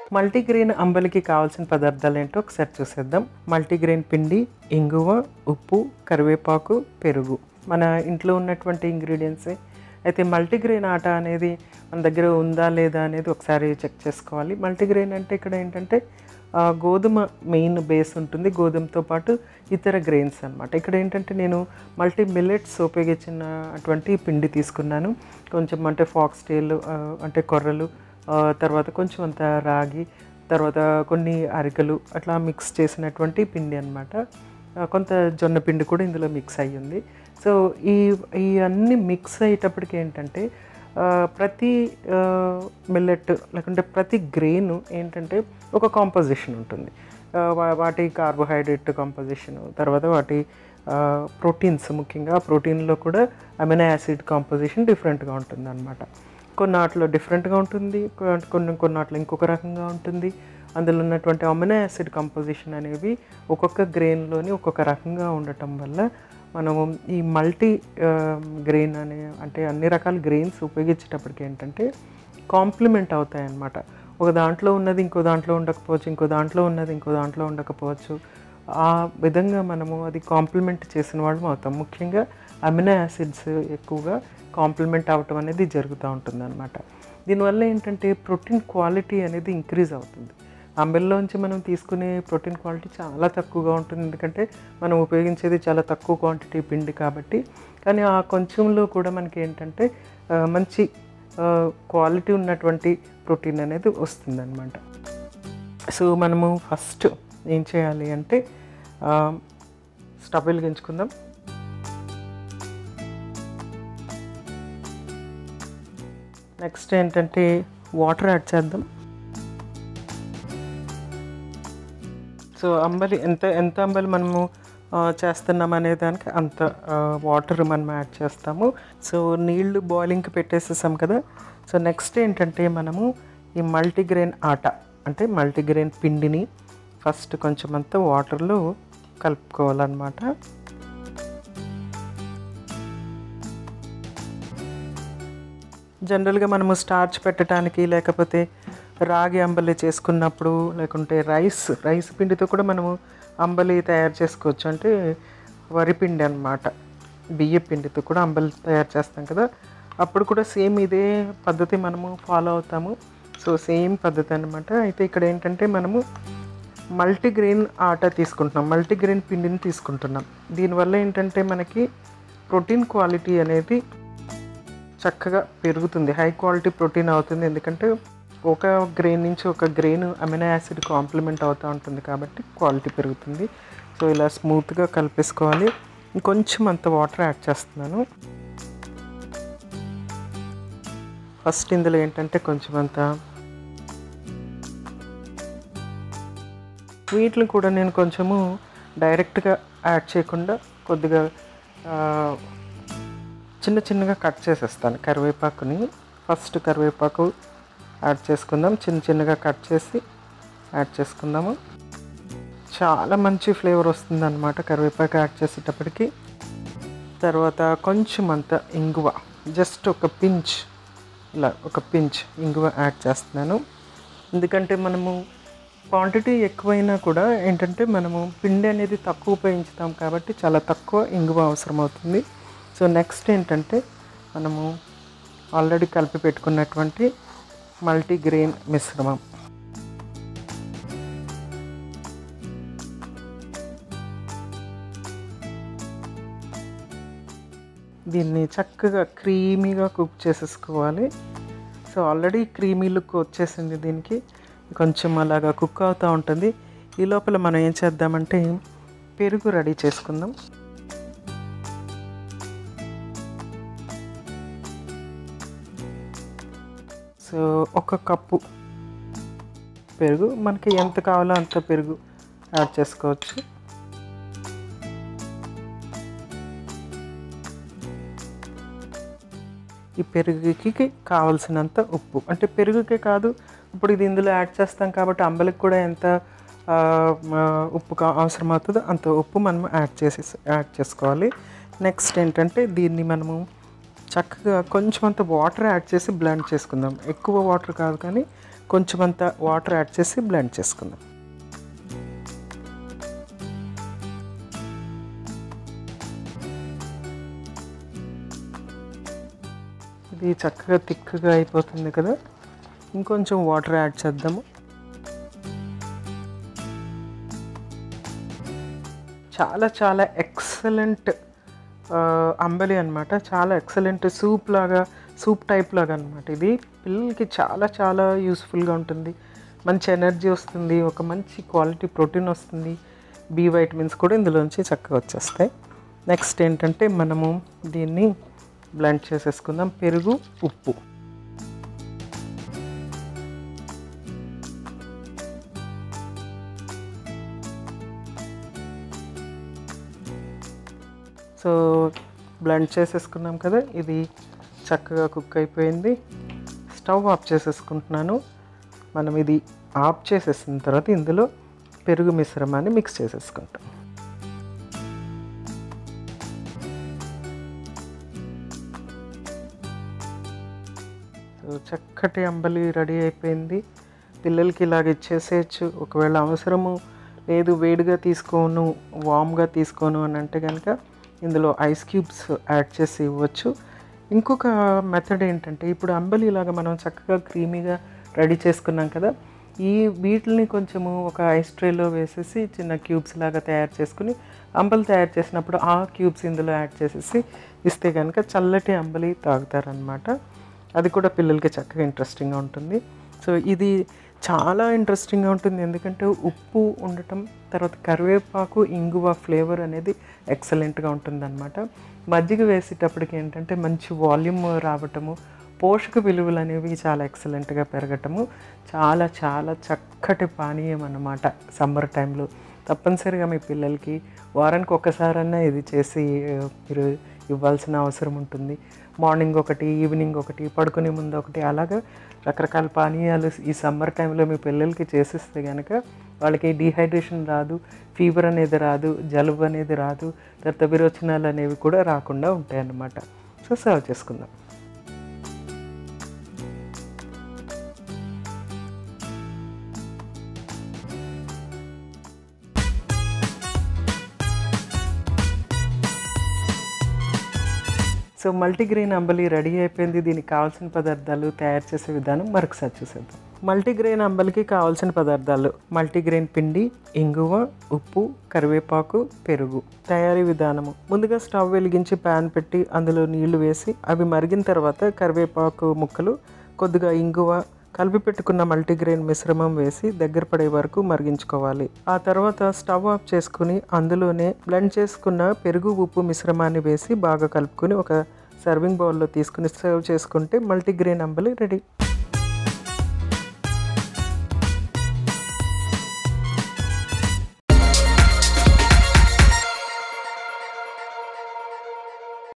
multigrain అంబలికి కావాల్సిన పదార్థాలు ఏంటో ఒకసారి చూసేద్దాం మల్టీగ్రెయిన్ పిండి ఇంగువ ఉప్పు కరివేపాకు పెరుగు మన ఇంట్లో ఉన్నటువంటి ఇంగ్రీడియంట్సే అయితే మల్టీగ్రెయిన్ ఆట అనేది మన దగ్గర ఉందా లేదా అనేది ఒకసారి చెక్ చేసుకోవాలి మల్టీగ్రెయిన్ అంటే ఇక్కడ ఏంటంటే ఆ, గోధుమ మెయిన్ బేస్ ఉంటుంది గోధుమతో పాటు ఇతర గ్రెయిన్స్ అన్నమాట ఇక్కడ ఏంటంటే నేను మల్టీ మిల్లెట్స్ ఉపయోగించిన అటువంటి పిండి తీసుకున్నాను కొంచెం అంటే ఫాక్స్ టేల్ అంటే కొర్రలు ఆ, తర్వాత కొంచెం అంత రాగి తర్వాత కొన్ని అరికలు అట్లా మిక్స్ చేసినటువంటి పిండి అనమాట కొంత జొన్న పిండి కూడా ఇందులో మిక్స్ అయ్యి ఉంది సో ఈ ఈ అన్ని మిక్స్ అయ్యేటప్పటికి ఏంటంటే ఆ, ప్రతి మిల్లెట్ లేకుంటే ప్రతి గ్రెయిన్ ఏంటంటే ఒక కాంపోజిషన్ ఉంటుంది ఆ, వా- వాటి కార్బోహైడ్రేట్ కాంపోజిషన్ తర్వాత వాటి ప్రోటీన్స్ ముఖ్యంగా ప్రోటీన్లో కూడా అమినో యాసిడ్ కాంపోజిషన్ డిఫరెంట్గా ఉంటుంది అనమాట కొన్నాటిలో డిఫరెంట్గా ఉంటుంది కొ- కొన్ని కొన్నాటిలో ఇంకొక రకంగా ఉంటుంది అందులో ఉన్నటువంటి అమినో యాసిడ్ కంపోజిషన్ అనేవి ఒక్కొక్క గ్రెయిన్లోని ఒక్కొక్క రకంగా ఉండటం వల్ల మనము ఈ మల్టీ గ్రెయిన్ అనే అంటే అన్ని రకాల గ్రెయిన్స్ ఉపయోగించేటప్పటికి ఏంటంటే కాంప్లిమెంట్ అవుతాయి అన్నమాట ఒక దాంట్లో ఉన్నది ఇంకో దాంట్లో ఉండకపోవచ్చు ఇంకో దాంట్లో ఉన్నది ఇంకో దాంట్లో ఉండకపోవచ్చు ఆ విధంగా మనము అది కాంప్లిమెంట్ చేసిన వాళ్ళం అవుతాం ముఖ్యంగా అమినో యాసిడ్స్ ఎక్కువగా కాంప్లిమెంట్ అవ్వటం అనేది జరుగుతూ ఉంటుంది అనమాట దీనివల్ల ఏంటంటే ప్రోటీన్ క్వాలిటీ అనేది ఇంక్రీజ్ అవుతుంది అంబెల్లోంచి మనం తీసుకునే ప్రోటీన్ క్వాలిటీ చాలా తక్కువగా ఉంటుంది ఎందుకంటే మనం ఉపయోగించేది చాలా తక్కువ క్వాంటిటీ పిండి కాబట్టి కానీ ఆ కొంచెంలో కూడా మనకి ఏంటంటే ఆ, మంచి క్వాలిటీ ఉన్నటువంటి ప్రోటీన్ అనేది వస్తుందన్నమాట సో మనము ఫస్ట్ ఏం చేయాలి అంటే ఆ, స్టవ్ వెలిగించుకుందాం నెక్స్ట్ ఏంటంటే వాటర్ యాడ్ చేద్దాం సో అంబలి ఎంత ఎంత అంబలి మనము ఆ, చేస్తున్నాం అనే దానికి అంత వాటర్ మనం యాడ్ చేస్తాము సో నీళ్లు బాయిలింగ్కి పెట్టేసేసాం కదా సో నెక్స్ట్ ఏంటంటే మనము ఈ మల్టీగ్రెయిన్ ఆట అంటే మల్టీగ్రెయిన్ పిండిని ఫస్ట్ కొంచెం అంతా వాటర్లో కలుపుకోవాలన్నమాట జనరల్గా మనము స్టార్చ్ పెట్టడానికి లేకపోతే రాగి అంబలి చేసుకున్నప్పుడు లేకుంటే రైస్ రైస్ పిండితో కూడా మనము అంబలి తయారు చేసుకోవచ్చు అంటే వరి పిండి అనమాట బియ్య పిండితో కూడా అంబలి తయారు చేస్తాం కదా అప్పుడు కూడా సేమ్ ఇదే పద్ధతి మనము ఫాలో అవుతాము సో సేమ్ పద్ధతి అనమాట అయితే ఇక్కడ ఏంటంటే మనము మల్టీగ్రెయిన్ ఆట తీసుకుంటున్నాం మల్టీగ్రెయిన్ పిండిని తీసుకుంటున్నాం దీనివల్ల ఏంటంటే మనకి ప్రోటీన్ క్వాలిటీ అనేది చక్కగా పెరుగుతుంది హై క్వాలిటీ ప్రోటీన్ అవుతుంది ఎందుకంటే ఒక గ్రెయిన్ నుంచి ఒక గ్రెయిన్ అమినో యాసిడ్ కాంప్లిమెంట్ అవుతూ ఉంటుంది కాబట్టి క్వాలిటీ పెరుగుతుంది సో ఇలా స్మూత్గా కలిపేసుకోవాలి ఇంకొంచెం అంత వాటర్ యాడ్ చేస్తున్నాను ఫస్ట్ ఇందులో ఏంటంటే కొంచెం అంత వీటిని కూడా నేను కొంచెము డైరెక్ట్గా యాడ్ చేయకుండా కొద్దిగా ఆ, చిన్న చిన్నగా కట్ చేసేస్తాను కరివేపాకుని ఫస్ట్ కరివేపాకు యాడ్ చేసుకుందాం చిన్న చిన్నగా కట్ చేసి యాడ్ చేసుకుందాము చాలా మంచి ఫ్లేవర్ వస్తుంది అనమాట కరివేపాకు యాడ్ చేసేటప్పటికి తర్వాత కొంచెం అంత ఇంగువ జస్ట్ ఒక పించ్ ఇలా ఒక పించ్ ఇంగువ యాడ్ చేస్తున్నాను ఎందుకంటే మనము క్వాంటిటీ ఎక్కువైనా కూడా ఏంటంటే మనము పిండి అనేది తక్కువ ఉపయోగించుతాం కాబట్టి చాలా తక్కువ ఇంగువ అవసరం అవుతుంది సో నెక్స్ట్ ఏంటంటే మనము ఆల్రెడీ కలిపి పెట్టుకున్నటువంటి మల్టీగ్రెయిన్ మిశ్రమం దీన్ని చక్కగా క్రీమీగా కుక్ చేసేసుకోవాలి సో ఆల్రెడీ క్రీమీ లుక్ వచ్చేసింది దీనికి కొంచెం అలాగా కుక్ అవుతూ ఉంటుంది ఈ లోపల మనం ఏం చేద్దామంటే పెరుగు రెడీ చేసుకుందాం సో ఒక కప్పు పెరుగు మనకి ఎంత కావాలో అంత పెరుగు యాడ్ చేసుకోవచ్చు ఈ పెరుగుకి కావలసినంత ఉప్పు అంటే పెరుగుకే కాదు ఇప్పుడు ఇది ఇందులో యాడ్ చేస్తాం కాబట్టి అంబలికి కూడా ఎంత ఆ, ఆ, ఉప్పు కా- అవసరం అవుతుందో అంత ఉప్పు మనం యాడ్ చేసి యాడ్ చేసుకోవాలి నెక్స్ట్ ఏంటంటే దీన్ని మనము చక్కగా కొంచెం అంత వాటర్ యాడ్ చేసి బ్లెండ్ చేసుకుందాం ఎక్కువ వాటర్ కాదు కానీ కొంచెం అంత వాటర్ యాడ్ చేసి బ్లెండ్ చేసుకుందాం ఇది చక్కగా థిక్గా అయిపోతుంది కదా ఇంకొంచెం వాటర్ యాడ్ చేద్దాము చాలా చాలా ఎక్సలెంట్ అంబలి అనమాట చాలా ఎక్సలెంట్ సూప్ లాగా సూప్ టైప్ లాగా అనమాట ఇది పిల్లలకి చాలా చాలా యూస్ఫుల్గా ఉంటుంది మంచి ఎనర్జీ వస్తుంది ఒక మంచి క్వాలిటీ ప్రోటీన్ వస్తుంది బి వైటమిన్స్ కూడా ఇందులోంచి చక్కగా వచ్చేస్తాయి నెక్స్ట్ ఏంటంటే మనము దీన్ని బ్లెండ్ చేసేసుకుందాం పెరుగు ఉప్పు సో బ్లెండ్ చేసేసుకున్నాం కదా ఇది చక్కగా కుక్ అయిపోయింది స్టవ్ ఆఫ్ చేసేసుకుంటున్నాను మనం ఇది ఆఫ్ చేసేసిన తర్వాత ఇందులో పెరుగు మిశ్రమాన్ని మిక్స్ చేసేసుకుంటాం సో చక్కటి అంబలి రెడీ అయిపోయింది పిల్లలకి ఇలాగ ఇచ్చేసేయచ్చు ఒకవేళ అవసరము లేదు వేడిగా తీసుకోను వామ్గా తీసుకోను అని అంటే కనుక ఇందులో ఐస్ క్యూబ్స్ యాడ్ చేసి ఇవ్వచ్చు ఇంకొక మెథడ్ ఏంటంటే ఇప్పుడు అంబలి ఇలాగా మనం చక్కగా క్రీమీగా రెడీ చేసుకున్నాం కదా ఈ వీటిని కొంచెము ఒక ఐస్ ట్రేలో వేసేసి చిన్న క్యూబ్స్ లాగా తయారు చేసుకుని అంబలి తయారు చేసినప్పుడు ఆ క్యూబ్స్ ఇందులో యాడ్ చేసేసి ఇస్తే కనుక చల్లటి అంబలి తాగుతారనమాట అది కూడా పిల్లలకి చక్కగా ఇంట్రెస్టింగ్గా ఉంటుంది సో ఇది చాలా ఇంట్రెస్టింగ్గా ఉంటుంది ఎందుకంటే ఉప్పు ఉండటం తర్వాత కరివేపాకు ఇంగువ ఫ్లేవర్ అనేది ఎక్సలెంట్గా ఉంటుందన్నమాట మజ్జిగ వేసేటప్పటికి ఏంటంటే మంచి వాల్యూమ్ రావటము పోషక విలువలు అనేవి చాలా ఎక్సలెంట్గా పెరగటము చాలా చాలా చక్కటి పానీయం అన్నమాట సమ్మర్ టైంలో తప్పనిసరిగా మీ పిల్లలకి వారానికి ఒక్కసారన్నా ఇది చేసి ఆ, మీరు ఇవ్వాల్సిన అవసరం ఉంటుంది మార్నింగ్ ఒకటి ఈవినింగ్ ఒకటి పడుకునే ముందు ఒకటి అలాగా రకరకాల పానీయాలు ఈ సమ్మర్ టైంలో మీ పిల్లలకి చేసిస్తే కనుక వాళ్ళకి డీహైడ్రేషన్ రాదు ఫీవర్ అనేది రాదు జలుబు అనేది రాదు తర్వాత విరోచనాలు అనేవి కూడా రాకుండా ఉంటాయి అన్నమాట సో సర్వ్ చేసుకుందాం సో మల్టీగ్రెయిన్ అంబలి రెడీ అయిపోయింది దీనికి కావాల్సిన పదార్థాలు తయారు చేసే విధానం మరొకసారి చూసేద్దాం మల్టీగ్రెయిన్ అంబలికి కావాల్సిన పదార్థాలు మల్టీగ్రెయిన్ పిండి ఇంగువ ఉప్పు కరివేపాకు పెరుగు తయారీ విధానము ముందుగా స్టవ్ వెలిగించి ప్యాన్ పెట్టి అందులో నీళ్లు వేసి అవి మరిగిన తర్వాత కరివేపాకు ముక్కలు కొద్దిగా ఇంగువ కలిపి పెట్టుకున్న మల్టీగ్రెయిన్ మిశ్రమం వేసి దగ్గర పడే వరకు మరిగించుకోవాలి ఆ తర్వాత స్టవ్ ఆఫ్ చేసుకుని అందులోనే బ్లెండ్ చేసుకున్న పెరుగు ఉప్పు మిశ్రమాన్ని వేసి బాగా కలుపుకొని ఒక సర్వింగ్ బౌల్లో తీసుకుని సర్వ్ చేసుకుంటే మల్టీగ్రెయిన్ అంబలి రెడీ